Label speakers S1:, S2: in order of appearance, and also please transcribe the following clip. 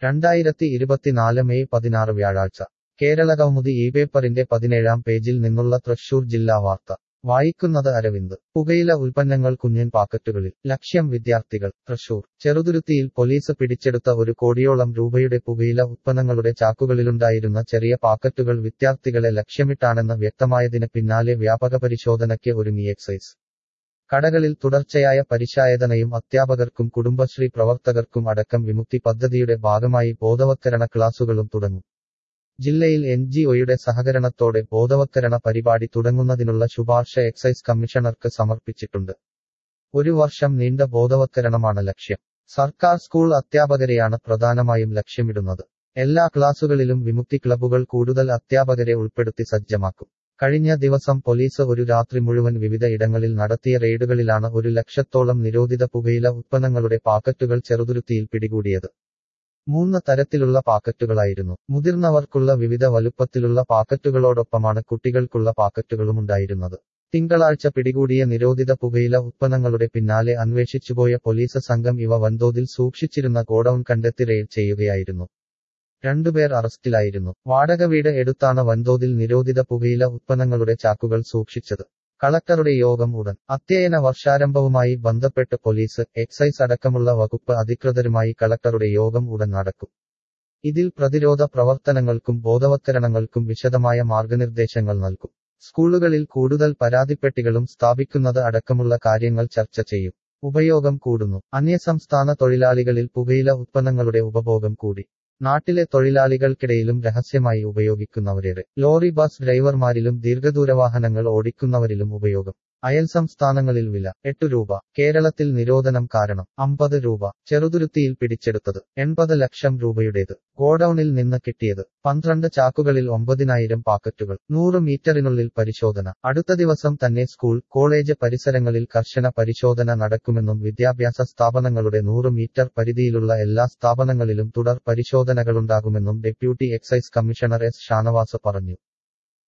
S1: രണ്ടായിരത്തി ഇരുപത്തിനാല് മെയ് പതിനാറ് വ്യാഴാഴ്ച കേരളകൗമുദി ഈ പേപ്പറിന്റെ പതിനേഴാം പേജിൽ നിന്നുള്ള തൃശൂർ ജില്ലാ വാർത്ത വായിക്കുന്നത് അരവിന്ദ് പുകയില ഉൽപ്പന്നങ്ങൾ കുഞ്ഞൻ പാക്കറ്റുകളിൽ ലക്ഷ്യം വിദ്യാർത്ഥികൾ തൃശൂർ ചെറുതുരുത്തിയിൽ പോലീസ് പിടിച്ചെടുത്ത ഒരു കോടിയോളം രൂപയുടെ പുകയില ഉൽപ്പന്നങ്ങളുടെ ചാക്കുകളിലുണ്ടായിരുന്ന ചെറിയ പാക്കറ്റുകൾ വിദ്യാർത്ഥികളെ ലക്ഷ്യമിട്ടാണെന്ന് വ്യക്തമായതിന് പിന്നാലെ വ്യാപക പരിശോധനയ്ക്ക് ഒരുങ്ങി എക്സൈസ് കടകളിൽ തുടർച്ചയായ പരിശായതനയും അധ്യാപകർക്കും കുടുംബശ്രീ പ്രവർത്തകർക്കും അടക്കം വിമുക്തി പദ്ധതിയുടെ ഭാഗമായി ബോധവത്കരണ ക്ലാസുകളും തുടങ്ങും ജില്ലയിൽ എൻ ജി ഒയുടെ സഹകരണത്തോടെ ബോധവത്കരണ പരിപാടി തുടങ്ങുന്നതിനുള്ള ശുപാർശ എക്സൈസ് കമ്മീഷണർക്ക് സമർപ്പിച്ചിട്ടുണ്ട് ഒരു വർഷം നീണ്ട ബോധവത്കരണമാണ് ലക്ഷ്യം സർക്കാർ സ്കൂൾ അധ്യാപകരെയാണ് പ്രധാനമായും ലക്ഷ്യമിടുന്നത് എല്ലാ ക്ലാസുകളിലും വിമുക്തി ക്ലബ്ബുകൾ കൂടുതൽ അധ്യാപകരെ ഉൾപ്പെടുത്തി സജ്ജമാക്കും കഴിഞ്ഞ ദിവസം പോലീസ് ഒരു രാത്രി മുഴുവൻ വിവിധ ഇടങ്ങളിൽ നടത്തിയ റെയ്ഡുകളിലാണ് ഒരു ലക്ഷത്തോളം നിരോധിത പുകയില ഉത്പന്നങ്ങളുടെ പാക്കറ്റുകൾ ചെറുതുരുത്തിയിൽ പിടികൂടിയത് മൂന്ന് തരത്തിലുള്ള പാക്കറ്റുകളായിരുന്നു മുതിർന്നവർക്കുള്ള വിവിധ വലുപ്പത്തിലുള്ള പാക്കറ്റുകളോടൊപ്പമാണ് കുട്ടികൾക്കുള്ള പാക്കറ്റുകളുമുണ്ടായിരുന്നത് തിങ്കളാഴ്ച പിടികൂടിയ നിരോധിത പുകയില ഉത്പന്നങ്ങളുടെ പിന്നാലെ അന്വേഷിച്ചുപോയ പോലീസ് സംഘം ഇവ വൻതോതിൽ സൂക്ഷിച്ചിരുന്ന ഗോഡൌൺ കണ്ടെത്തി റെയ്ഡ് ചെയ്യുകയായിരുന്നു രണ്ടുപേർ അറസ്റ്റിലായിരുന്നു വാടക വീട് എടുത്താണ് വൻതോതിൽ നിരോധിത പുകയില ഉത്പന്നങ്ങളുടെ ചാക്കുകൾ സൂക്ഷിച്ചത് കളക്ടറുടെ യോഗം ഉടൻ അധ്യയന വർഷാരംഭവുമായി ബന്ധപ്പെട്ട് പോലീസ് എക്സൈസ് അടക്കമുള്ള വകുപ്പ് അധികൃതരുമായി കളക്ടറുടെ യോഗം ഉടൻ നടക്കും ഇതിൽ പ്രതിരോധ പ്രവർത്തനങ്ങൾക്കും ബോധവത്കരണങ്ങൾക്കും വിശദമായ മാർഗനിർദ്ദേശങ്ങൾ നൽകും സ്കൂളുകളിൽ കൂടുതൽ പരാതിപ്പെട്ടികളും സ്ഥാപിക്കുന്നത് അടക്കമുള്ള കാര്യങ്ങൾ ചർച്ച ചെയ്യും ഉപയോഗം കൂടുന്നു അന്യസംസ്ഥാന തൊഴിലാളികളിൽ പുകയില ഉത്പന്നങ്ങളുടെ ഉപഭോഗം കൂടി നാട്ടിലെ തൊഴിലാളികൾക്കിടയിലും രഹസ്യമായി ഉപയോഗിക്കുന്നവരേറെ ലോറി ബസ് ഡ്രൈവർമാരിലും ദീർഘദൂരവാഹനങ്ങൾ ഓടിക്കുന്നവരിലും ഉപയോഗം അയൽ സംസ്ഥാനങ്ങളിൽ വില എട്ട് രൂപ കേരളത്തിൽ നിരോധനം കാരണം അമ്പത് രൂപ ചെറുതുരുത്തിയിൽ പിടിച്ചെടുത്തത് എൺപത് ലക്ഷം രൂപയുടേത് ഗോഡൌണിൽ നിന്ന് കിട്ടിയത് പന്ത്രണ്ട് ചാക്കുകളിൽ ഒമ്പതിനായിരം പാക്കറ്റുകൾ നൂറ് മീറ്ററിനുള്ളിൽ പരിശോധന അടുത്ത ദിവസം തന്നെ സ്കൂൾ കോളേജ് പരിസരങ്ങളിൽ കർശന പരിശോധന നടക്കുമെന്നും വിദ്യാഭ്യാസ സ്ഥാപനങ്ങളുടെ നൂറ് മീറ്റർ പരിധിയിലുള്ള എല്ലാ സ്ഥാപനങ്ങളിലും തുടർ പരിശോധനകളുണ്ടാകുമെന്നും deputy excise commissioner S Shanavas പറഞ്ഞു